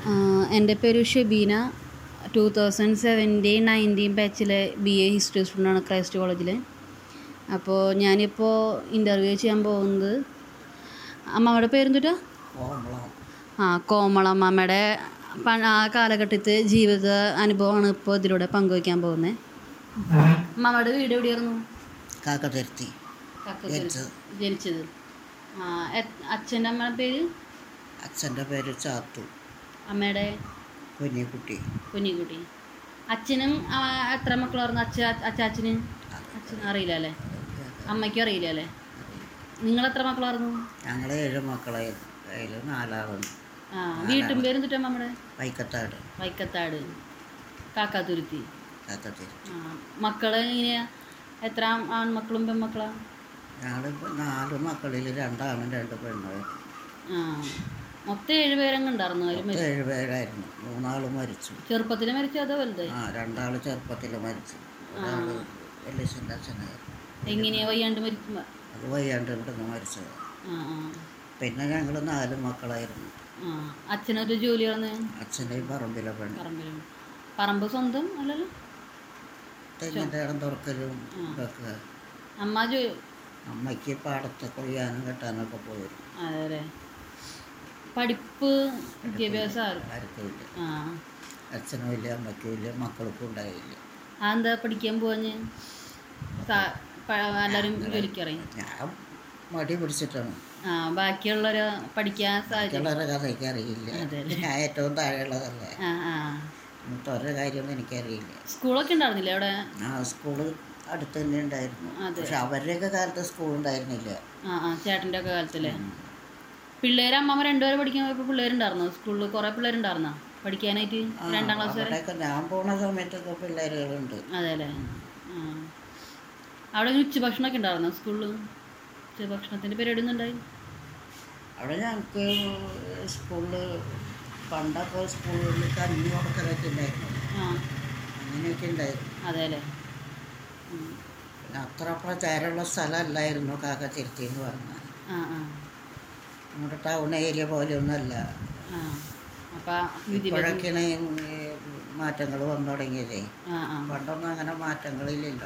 എൻ്റെ പേര് Shebeena two thousand seventeen nineteen ബാച്ചിലെ ബി എ ഹിസ്റ്ററി സ്റ്റുഡൻ്റാണ് ക്രൈസ്റ്റ് കോളേജിൽ അപ്പോൾ ഞാനിപ്പോൾ ഇൻ്റർവ്യൂ ചെയ്യാൻ പോകുന്നത് അമ്മയുടെ പേരെന്തുട്ടാ കോമളം ആ കോമളമ്മയുടെ പ ആ കാലഘട്ടത്തെ ജീവിത അനുഭവമാണ് ഇപ്പോൾ ഇതിലൂടെ പങ്കുവയ്ക്കാൻ പോകുന്നത് അമ്മയുടെ വീട് എവിടെയായിരുന്നു കാക്കതിരുത്തി കക്കത്തിൽ ജനിച്ചത്. ജനിച്ചത് ആ എ- അച്ഛൻ്റെ അമ്മയുടെ പേര് അച്ഛൻ്റെ പേര് ചാത്തു അമ്മയുടെ കുഞ്ഞിക്കുട്ടി കുഞ്ഞിക്കുട്ടി അച്ഛനും ആ, എത്ര മക്കളായിരുന്നു അച്ഛ അച്ചാച്ചന് അച്ഛൻ അറിയില്ല അല്ലേ അമ്മയ്ക്കും അറിയില്ല അല്ലേ നിങ്ങൾ എത്ര മക്കളായിരുന്നു ഞങ്ങൾ ഏഴ് മക്കളായിരുന്നു അതിൽ നാലാളുണ്ട് ആ വീട്ടും പേരും തുറ്റാ നമ്മുടെ വൈക്കത്താട് വൈക്കത്താട് കാക്കാതുരുത്തി കാക്കത്തിരുത്തി ആ മക്കള് എങ്ങനെയാ എത്ര ആൺമക്കളും പെൺമക്കളാ ഞങ്ങളിപ്പോൾ നാല് മക്കളിൽ രണ്ടാണും രണ്ട് പെണ്ണും ആ മൊത്തം ഏഴ് പേരങ്ങ് ഉണ്ടായിരുന്നു അവര് മരി- ഏഴ് പേരായിരുന്നു മൂന്നാൾ മരിച്ചു ചെറുപ്പത്തിൽ മരിച്ചു അതോ വലുത് ആ രണ്ടാൾ ചെറുപ്പത്തിൽ മരിച്ചു ഒരാൾ എലിസിൻ്റെ അച്ഛനായിരുന്നു എങ്ങനെയാ വയ്യാണ്ട് മരിച്ചു അത് വയ്യാണ്ടുണ്ടെന്ന് മരിച്ചത് ആ ആ പിന്നെ ഞങ്ങൾ നാല് മക്കളായിരുന്നു ആ അച്ഛനൊരു ജോലി പറഞ്ഞ് അച്ഛൻ്റെ ഈ പറമ്പിലെ പെണ്ണ് പറമ്പിലും പറമ്പ് സ്വന്തം അല്ലല്ലോ തെങ്ങിൻ്റെ ഇടം തുറക്കലും ഇതൊക്കെ അമ്മ ജോ അമ്മയ്ക്ക് പാടത്ത് കൊയ്യാനും കെട്ടാനൊക്കെ പോയിരുന്നു അതെ അല്ലേ പഠിപ്പ് വിദ്യാഭ്യാസം ആരും ആർക്കുമില്ല ആ അച്ഛനും ഇല്ല അമ്മയ്ക്കും ഇല്ല മക്കൾക്കും ഉണ്ടായില്ല അതെന്താ പഠിക്കാൻ പോവാഞ്ഞ് സാ- പ- എല്ലാവരും ജോലിക്കറിയും ഞാൻ മടി പിടിച്ചിട്ടാണ് ആ ബാക്കിയുള്ളവര് പഠിക്കാൻ സാഹചര്യം മറ്റുള്ളവരുടെ കഥയ്ക്ക് അറിയില്ല അതെ. ഞാൻ ഏറ്റവും താഴെയുള്ളതല്ലേ ആ ആ മൂത്തവരുടെ കാര്യമൊന്നും എനിക്കറിയില്ല സ്കൂളൊക്കെ ഉണ്ടായിരുന്നില്ലേ അവിടെ ആ സ്കൂള് അടുത്ത് തന്നെ ഉണ്ടായിരുന്നു അതെ. പക്ഷെ അവരുടെയൊക്കെ കാലത്ത് സ്കൂൾ ഉണ്ടായിരുന്നില്ല ആ ആ ചേട്ടൻ്റെ ഒക്കെ കാലത്തല്ലേ പിള്ളേർ അമ്മമ്മ രണ്ടുപേരെ പഠിക്കാൻ പോയപ്പോൾ പിള്ളേരുണ്ടായിരുന്നോ സ്കൂളിൽ കുറേ പിള്ളേരുണ്ടായിരുന്നോ പഠിക്കാനായിട്ട് ആ, രണ്ടാം ക്ലാസ് വരെ അവിടെയൊക്കെ ഞാൻ പോണ സമയത്തൊക്കെ പിള്ളേരുകളുണ്ട് അതെ അല്ലേ ആ അവിടെ ഇങ്ങനെ ഉച്ചഭക്ഷണമൊക്കെ ഉണ്ടായിരുന്നോ സ്കൂളിൽ ഉച്ചഭക്ഷണത്തിൻ്റെ പരിപാടി ഒന്നും ഉണ്ടായി അവിടെ ഞങ്ങൾക്ക് സ്കൂളിൽ പണ്ടൊക്കെ സ്കൂളിൽ കഞ്ഞി കൊടുക്കലൊക്കെ ഉണ്ടായിരുന്നു ആ അങ്ങനെയൊക്കെ ഉണ്ടായിരുന്നു അതെ അല്ലേ ഉം. പിന്നെ അത്ര പ്രചാരമുള്ള സ്ഥലമല്ലായിരുന്നു കാക്കത്തിരുത്തി എന്ന് പറഞ്ഞാൽ ആ ആ നമ്മുടെ ടൗൺ ഏരിയ പോലെയൊന്നുമല്ല ആ അപ്പം വിദ്യാഭ്യാസം ഇപ്പോഴൊക്കെയാണ് ഈ മാറ്റങ്ങൾ വന്നു തുടങ്ങിയതേ ആ ആ പണ്ടൊന്നും അങ്ങനെ മാറ്റങ്ങളില്ലല്ലോ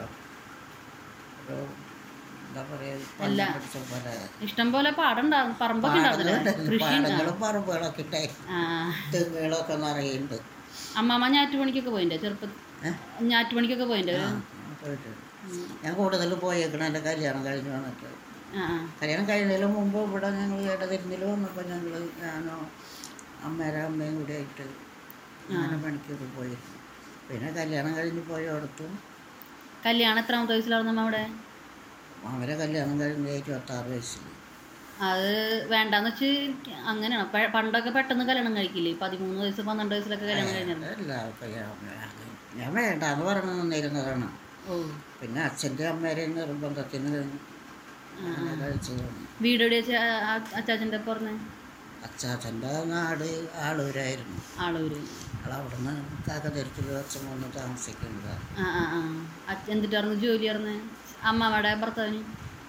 ഒരു എന്താ പറയുക അല്ല. പണ്ടം പിടിച്ച പോലെ ഇഷ്ടം പോലെ പാടുണ്ടായിരുന്നു പറമ്പൊക്കെ ഉണ്ടായിരുന്നില്ലേ കൃഷി ഉണ്ടായിരുന്നു പാടങ്ങളും പറമ്പുകളൊക്കെ ഉണ്ടായിരുന്നു ആ തെങ്ങുകളൊക്കെ നിറയുണ്ട് അമ്മാമ്മ ഞാറ്റുപണിക്കൊക്കെ പോയിൻ്റെ ചെറുപ്പം ഏഹ് ഞാറ്റുപണിക്കൊക്കെ പോയിൻ്റെ ആ, ഞാൻ പോയിട്ടുണ്ട് ഞാൻ കൂടുതൽ പോയേക്കണ എൻ്റെ കല്യാണം കഴിഞ്ഞ് വന്നിട്ട് ആ ആ കല്യാണം കഴിയുന്നതിന് മുമ്പ് ഇവിടെ ഞങ്ങൾ ഇടതിരുന്നിൽ വന്നപ്പോൾ ഞങ്ങൾ ഞാനോ അമ്മേരെ അമ്മയും കൂടി ആയിട്ട് അങ്ങനെ പണിക്കൊക്കെ പോയിരുന്നു പിന്നെ കല്യാണം കഴിഞ്ഞ് പോയടത്തും കല്യാണം എത്രാമത്തെ വയസ്സിലായിരുന്നു അമ്മ അവിടെ അവരെ കല്യാണം കഴിഞ്ഞ് ഇരുപത്താറ് വയസ്സിൽ അത് വേണ്ടാന്ന് വെച്ച് അങ്ങനെയാണ് പ- പണ്ടൊക്കെ പെട്ടെന്ന് കല്യാണം കഴിക്കില്ലേ പതിമൂന്ന് വയസ്സ് പന്ത്രണ്ട് വയസ്സിലൊക്കെ കല്യാണം കഴിഞ്ഞിരുന്നു അല്ല കല്യാണം ഞാൻ വേണ്ടാന്ന് പറഞ്ഞു നിന്നിരുന്നതാണ് ഓ പിന്നെ അച്ഛൻ്റെ അമ്മേരെ നിർബന്ധത്തിന് അങ്ങനെ കഴിച്ചതാണ് വീട് എവിടെ വെച്ച് അച്ചാച്ചൻ്റെ പറഞ്ഞ അച്ചാച്ചൻ്റെ നാട് ആളൂരായിരുന്നു ആളൂര് ആളവിടുന്ന് കാക്കതിരത്തിൽ വെച്ച് വന്ന് താമസിക്കുന്നത് ആ ആ ആ അച്ഛൻ എന്തിട്ടായിരുന്നു ജോലി ആയിരുന്നു അമ്മമ്മയുടെ ഭർത്താവിന്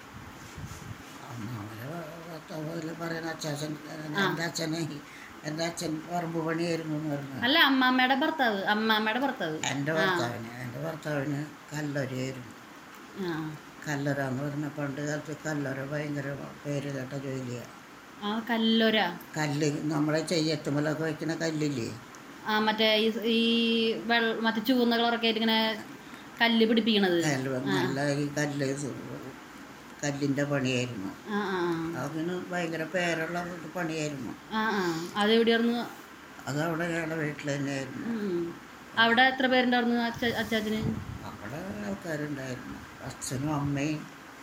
അന്ന് അവരെ ഭർത്താവ് പറയുന്ന അച്ചാച്ചൻ എൻ്റെ അച്ഛനെ എൻ്റെ അച്ഛൻ പറമ്പ് പണിയായിരുന്നു എന്ന് പറഞ്ഞു അല്ല അമ്മാമ്മയുടെ ഭർത്താവ് അമ്മാമ്മയുടെ ഭർത്താവ് എൻ്റെ ഭർത്താവിന് എൻ്റെ ഭർത്താവിന് കല്ലൊരയായിരുന്നു ആ കല്ലൊര എന്ന് പറഞ്ഞ പണ്ട് കാലത്ത് കല്ലൊര ഭയങ്കര പേര് കേട്ട ജോലിയാണ് ആ കല്ലൊര കല്ല് നമ്മളെ ചെയ്യത്തുമലൊക്കെ വയ്ക്കുന്ന കല്ലില്ലേ ആ മറ്റേ ഈ ഈ വെള്ള മറ്റേ ചുവന്ന കളറൊക്കെ ആയിട്ട് ഇങ്ങനെ കല്ല് പിടിപ്പിക്കണത് കല്ല് നല്ല ഈ കല്ല് സു- കല്ലിൻ്റെ പണിയായിരുന്നു ആ ആ അതിന് ഭയങ്കര പേരുള്ള ഒരു പണിയായിരുന്നു ആ ആ അത് എവിടെയായിരുന്നു അത് അവിടെ ഞങ്ങളുടെ വീട്ടിൽ തന്നെയായിരുന്നു ഉം. അവിടെ എത്ര പേരുണ്ടായിരുന്നു അച്ഛ അച്ചാച്ചന് അവിടെ ആൾക്കാരുണ്ടായിരുന്നു അച്ഛനും അമ്മയും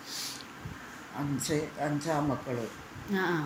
അഞ്ച് അഞ്ചാമക്കൾ ആ ആ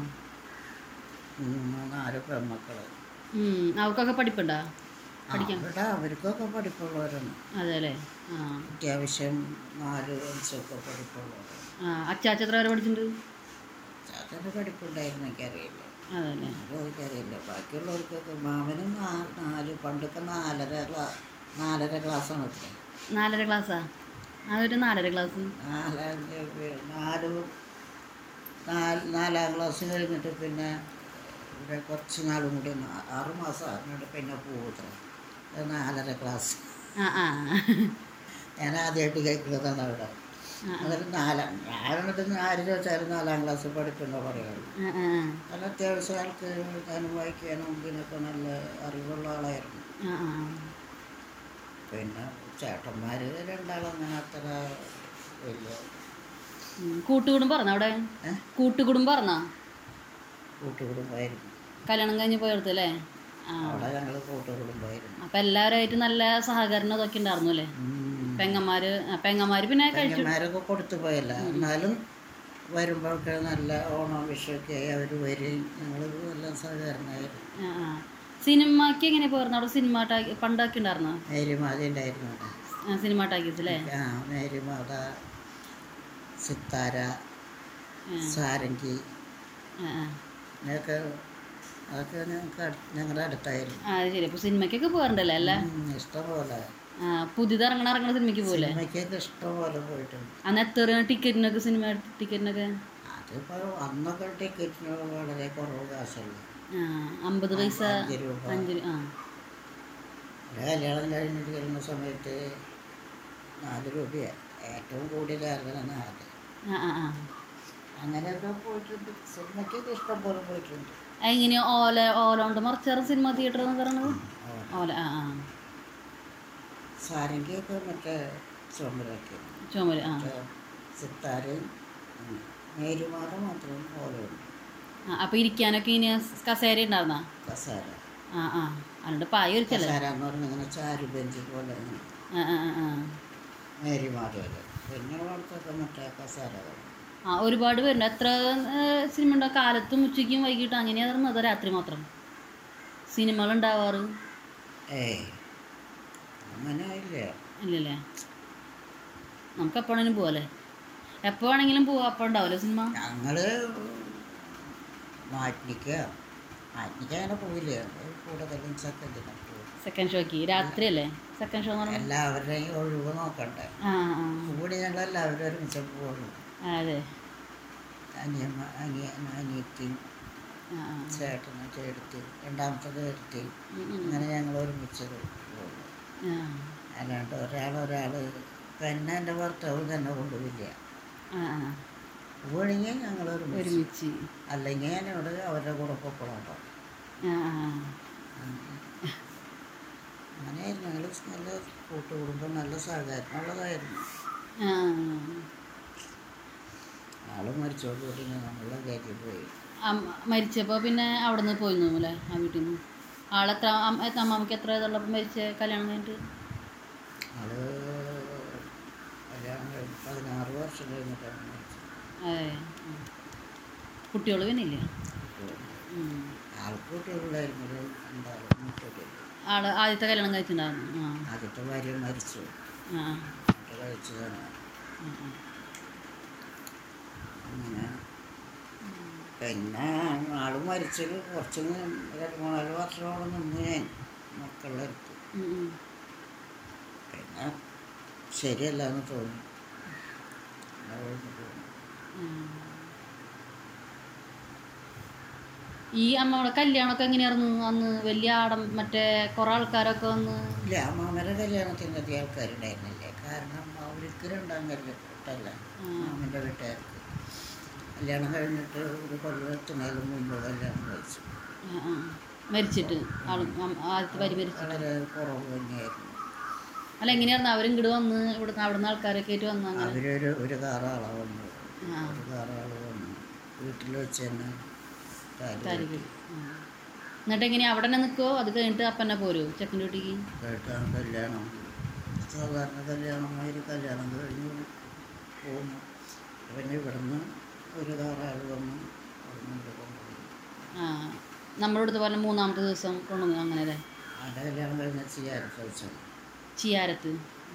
മൂന്ന് നാല് പെൺമക്കൾ ഉം. അവർക്കൊക്കെ പഠിപ്പുണ്ടോ പഠിക്കാൻ അവിടെ അവർക്കൊക്കെ പഠിപ്പുള്ളവരാണ് അതെ അല്ലേ ആ അത്യാവശ്യം നാല് അഞ്ചൊക്കെ പഠിപ്പുള്ളവർ ആ അച്ചാച്ച എത്ര വരെ പഠിച്ചിട്ടുണ്ട് ചാച്ചൻ്റെ പഠിപ്പുണ്ടായിരുന്നു എനിക്കറിയില്ല അതെ അല്ലേ ആരും എനിക്കറിയില്ല ബാക്കിയുള്ളവർക്കൊക്കെ മാമനും നാ- നാല് പണ്ടൊക്കെ നാലര ക്ലാ നാലര ക്ലാസ്സാണ് അത്ര നാലര ക്ലാസ്സാ അതൊരു നാലര ക്ലാസ് നാലഞ്ച് പേ- നാല് നാല് നാലാം ക്ലാസ് കഴിഞ്ഞിട്ട് പിന്നെ ഇവിടെ കുറച്ച് നാളും കൂടി ഒന്ന് ആ- ആറ് മാസം എന്നിട്ട് പിന്നെ പോകത്ര നാലര ക്ലാസ് ആ ആ ഞാൻ ആദ്യമായിട്ട് കേൾക്കുന്നതാണ് അവിടെ ആ, അതിൽ നാലാം ഞാൻ എന്നിട്ട് ആര് ചോദിച്ചാലും നാലാം ക്ലാസ് പഠിക്കണ്ടോ പറയുള്ളൂ ആ, ആ, ആ. നല്ല അത്യാവശ്യം ആൾക്ക് എഴുതാനും വായിക്കാനും ഇതിനൊക്കെ നല്ല അറിവുള്ള ആളായിരുന്നു ആ, ആ, പിന്നെ ചേട്ടന്മാർ രണ്ടാളും അങ്ങനെ അത്ര വലിയ ഉം. കൂട്ടുകുടുംബം പറഞ്ഞ അവിടെ ഏ? കൂട്ടുകുടുംബം പറഞ്ഞ കൂട്ടുകുടുംബമായിരുന്നു കല്യാണം കഴിഞ്ഞ് പോയടത്തല്ലേ ആ അവിടെ ഞങ്ങൾ കൂട്ടുകുടുംബമായിരുന്നു അപ്പൊ എല്ലാവരുമായിട്ട് നല്ല സഹകരണം ഇതൊക്കെ ഉണ്ടായിരുന്നു അല്ലേ പെങ്ങന്മാര് ആ, പെങ്ങന്മാര് പിന്നെ കഴിച്ചു പെങ്ങന്മാരൊക്കെ കൊടുത്തു പോയല്ല എന്നാലും വരുമ്പോഴൊക്കെ നല്ല ഓണം വിഷുവൊക്കെ ആയി അവർ വരും ഞങ്ങൾ എല്ലാം സഹകരണമായിരുന്നു ആ, ആ. സിനിമക്ക് എങ്ങനെ പോയിരുന്നു അവിടെ സിനിമ ടാക്കി പണ്ടാക്കി ഉണ്ടായിരുന്നോ മേരിമാത ഉണ്ടായിരുന്നു അവിടെ. ആ, സിനിമ ടാക്കീസ് അല്ലേ ആ മേരിമാത സിത്താര ആ, സാരംഗി ആ, ആ. ഇതൊക്കെ അതൊക്കെ ഞങ്ങൾക്ക് അടു- ഞങ്ങളുടെ അടുത്തായിരുന്നു ആ അത് ശരി അപ്പൊ സിനിമയ്ക്കൊക്കെ പോകാറുണ്ടല്ലേ അല്ല ഉം, ഇഷ്ടംപോലെ ആ, പുതിയത് ഇറങ്ങണ ഇറങ്ങണ സിനിമയ്ക്ക് പോലെ സിനിമയ്ക്കൊക്കെ ഇഷ്ടംപോലെ പോയിട്ടുണ്ട് അന്ന് എത്ര ടിക്കറ്റിനൊക്കെ സിനിമ ടിക്കറ്റിനൊക്കെ അതിപ്പോൾ അന്നൊക്കെ ടിക്കറ്റിന് വളരെ കുറവ് കാശുള്ളൂ ആ അമ്പത് പൈസ അഞ്ച് രൂപ അഞ്ച് രൂ- ആ ഒരു കല്യാണം കഴിഞ്ഞിട്ട് വരുന്ന സമയത്ത് നാല് രൂപയാണ് ഏറ്റവും കൂടിയതായിരുന്നു നാല് ആ ആ ആ അങ്ങനെയൊക്കെ പോയിട്ടുണ്ട് സിനിമയ്ക്കൊക്കെ ഇഷ്ടം പോലെ പോയിട്ടുണ്ട് എങ്ങനെയാ ഓല ഓല കൊണ്ട് മറച്ചേറും സിനിമ തിയേറ്റർ എന്ന് പറയണത് ഓല ആ ആ സാരംഗിയൊക്കെ മറ്റേ ചുമരൊക്കെ ചുമര് ആ സിത്താരയും മേരുമാത മാത്രം ഓലമുണ്ട് ആ അപ്പൊ ഇരിക്കാനൊക്കെ ഇനി കസേര ഉണ്ടായിരുന്ന കസാര ആ ആ അല്ലാണ്ട് പായ ഒരിക്കല്ലേ കസാര എന്ന് പറഞ്ഞാൽ ഇങ്ങനെ ചാരു ബെഞ്ച് പോലെ ഇങ്ങനെ ആ ആ ആ, ആ മേരിമാതയില് പിന്നെ അവിടുത്തെ മറ്റേ കസാരകൾ ആ ഒരുപാട് പേരുണ്ട് എത്ര ഏ, സിനിമ ഉണ്ടാവും കാലത്തും ഉച്ചയ്ക്കും വൈകിട്ടും അങ്ങനെയായിരുന്നു അതോ രാത്രി മാത്രം സിനിമകൾ ഉണ്ടാവാറ് ഏയ് അങ്ങനെ ഇല്ല ഇല്ലല്ലേ നമുക്ക് എപ്പോഴെങ്കിലും പോവാല്ലേ എപ്പോൾ വേണമെങ്കിലും പോവാം അപ്പോൾ ഉണ്ടാവില്ലേ സിനിമ ഞങ്ങള് മാറ്റിക്ക മാറ്റിക്ക അങ്ങനെ പോയില്ല ഞങ്ങള് കൂടുതലും സെക്കൻഡിന് പോകും സെക്കൻഡ് ഷോക്ക് രാത്രി അല്ലേ സെക്കൻഡ് ഷോ എന്ന് പറഞ്ഞാൽ എല്ലാവരുടെയും ഒഴിവ് നോക്കണ്ടേ ആ ആ കൂടി ഞങ്ങൾ എല്ലാവരും ഒരുമിച്ച് പോകുള്ളൂ ആ അതെ അനിയമ്മ അനിയൻ അനിയത്തിയും ആ ആ ചേട്ടനും ചേട്ടത്തി രണ്ടാമത്തെ ചേട്ടത്തി ഉം, ഉം. അങ്ങനെ ഞങ്ങൾ ഒരുമിച്ച് പോകുള്ളൂ ആ അല്ലാണ്ട് ഒരാൾ ഒരാൾ പിന്നെ എൻ്റെ ഭർത്താവ് തന്നെ കൊണ്ടുപോയില്ല ആ ആ പോവുകയാണെങ്കിൽ ഞങ്ങൾ ഒരുമിച്ച് ഒരുമിച്ച് അല്ലെങ്കിൽ ഞാനിവിടെ അവരുടെ കൂടെ പൊക്കോളാം ആ ആ അങ്ങനെയായിരുന്നു ഞങ്ങൾ നല്ല കൂട്ടുകുടുംബം നല്ല സഹകരണമുള്ളതായിരുന്നു ആ ആള് മരിച്ചോടുകൂടി നമ്മളെ കയറ്റി പോയി അമ്മ മരിച്ചപ്പോൾ പിന്നെ അവിടെ നിന്ന് പോയിരുന്നു അല്ലേ ആ വീട്ടിൽ നിന്ന് ആളെത്ര അമ്മ എത്ര അമ്മാമ്മക്ക് എത്ര ഇതുള്ളപ്പോൾ മരിച്ച കല്യാണം കഴിഞ്ഞിട്ട് ആള് കല്യാണം കഴിഞ്ഞ് പതിനാറ് വർഷം കഴിഞ്ഞിട്ടാണ് മരിച്ചത് അതെ കുട്ടികൾ പിന്നെ ഇല്ല ഉം. ആൾക്ക് കുട്ടികളുണ്ടായിരുന്നു ഒരു രണ്ടാളും കുട്ടികൾ ആള് ആദ്യത്തെ കല്യാണം കഴിച്ചിട്ടുണ്ടായിരുന്നു ആ ആദ്യത്തെ ഭാര്യ മരിച്ചു ആ എന്നിട്ട് കഴിച്ചതാണ് ആ, ആ. അങ്ങനെ പിന്നെ ആള് മരിച്ചത് കുറച്ച് നി- രണ്ട് മൂന്നാല് വർഷമോളം നിന്ന് ഞാൻ മക്കളുടെ അടുത്ത് ഉം, ഉം. പിന്നെ ശരിയല്ല എന്ന് തോന്നി അതുകൊണ്ട് പോന്നു. ആ. ഈ അമ്മയുടെ കല്യാണമൊക്കെ എങ്ങനെയായിരുന്നു അന്ന് വലിയ ആടം മറ്റേ കുറേ ആൾക്കാരൊക്കെ വന്ന് ഇല്ല മാമയുടെ കല്യാണത്തിന് അധികം ആൾക്കാരുണ്ടായിരുന്നില്ലേ കാരണം അവർക്ക് രണ്ടാം കല്യാണത്തല്ല മാമൻ്റെ വീട്ടുകാർക്ക് കല്യാണം കഴിഞ്ഞിട്ട് ഒരു കൊല്ലത്തിനേലും മുമ്പ് കല്യാണം കഴിച്ചു ആ, ആ. മരിച്ചിട്ട് ആൾ ആദ്യത്തെ വരി മരിച്ചു വളരെ കുറവ് തന്നെയായിരുന്നു അല്ല എങ്ങനെയായിരുന്നു അവരിങ്ങോട്ട് വന്ന് ഇവിടുന്ന് അവിടുന്ന് ആൾക്കാരൊക്കെ ആയിട്ട് വന്ന് അങ്ങനെ അവരൊരു ഒരു കാറാളാണ് വന്നത് ആ ഒരു കാറാൾ വന്നു വീട്ടിൽ വെച്ച് തന്നെ താലി താലി കെട്ടി. കെട്ടി. ആ. എന്നിട്ട് എങ്ങനെയാ അവിടെ തന്നെ നിൽക്കുമോ അത് കഴിഞ്ഞിട്ട് അപ്പന്നെ പോരുമോ ചെക്കൻ്റെ വീട്ടിക്ക് കേട്ടാണ് കല്യാണം സാധാരണ കല്യാണമായൊരു കല്യാണം കഴിഞ്ഞ് പോകുന്നു പിന്നെ ഇവിടുന്ന് ഒരു കാറാൾ വന്നു അവിടുന്ന് ഇവിടെ കൊണ്ടുപോയി ആ നമ്മുടെ അടുത്ത് പറഞ്ഞ മൂന്നാമത്തെ ദിവസം കൊണ്ടുവന്നു അങ്ങനെ അല്ലേ അവിടെ കല്യാണം കഴിഞ്ഞ ചെയ്യാൻ ചോദിച്ചത് ചിയാരത്ത്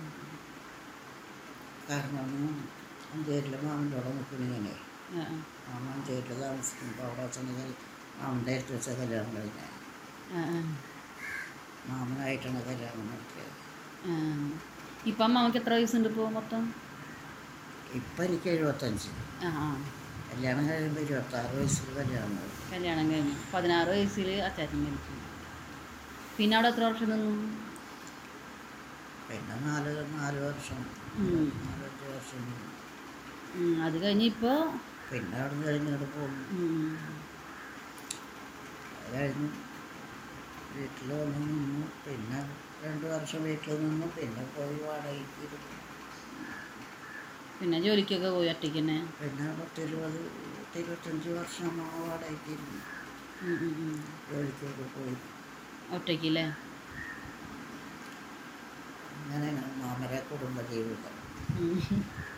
കാരണം അഞ്ചേരിലെ മാമൻ്റെ അവിടെ നിൽക്കുന്നതിനെ ആ, ആ. മാമ അഞ്ചേരിൽ താമസിക്കുമ്പോൾ അവിടെ വെച്ചെങ്കിൽ മാമൻ്റെ അടുത്ത് വെച്ച കല്യാണം കഴിഞ്ഞാൽ ആ, ആ. മാമനായിട്ടാണ് കല്യാണം നടത്തിയത് ആ. ഇപ്പം അമ്മാമക്ക് എത്ര വയസ്സുണ്ട് ഇപ്പോൾ മൊത്തം ഇപ്പം എനിക്ക് എഴുപത്തഞ്ച് ആ ആ കല്യാണം കഴിയുമ്പോൾ ഇരുപത്താറ് വയസ്സിൽ കല്യാണം കഴിഞ്ഞു കല്യാണം കഴിഞ്ഞു പതിനാറ് വയസ്സിൽ അച്ചാച്ചൻ മരിച്ചു പിന്നെ അവിടെ എത്ര വർഷം നിന്നു പിന്നെ നാല് നാല് വർഷം ഉം. നാലഞ്ച് വർഷം നിന്നു. ഉം, അത് കഴിഞ്ഞ് ഇപ്പോൾ പിന്നെ അവിടെ നിന്ന് കഴിഞ്ഞിട്ട് പോകുന്നു അത് കഴിഞ്ഞ് വീട്ടിൽ വന്ന് നിന്നു പിന്നെ രണ്ട് വർഷം വീട്ടിൽ നിന്നു പിന്നെ പോയി വാടകയ്ക്ക് ഇരുന്നു. പിന്നെ ജോലിക്കൊക്കെ പോയി ഒറ്റയ്ക്ക് തന്നെ പിന്നെ പത്തിരുപത് ഇരുപത്തഞ്ച് വർഷം ആ വാടകയ്ക്ക് ഇരുന്നു ഉം, ഉം, ഉം. ജോലിക്കൊക്കെ പോയി ഒറ്റയ്ക്കല്ലേ അങ്ങനെയാണ് മാമരെ കുടുംബജീവിതം ഉം.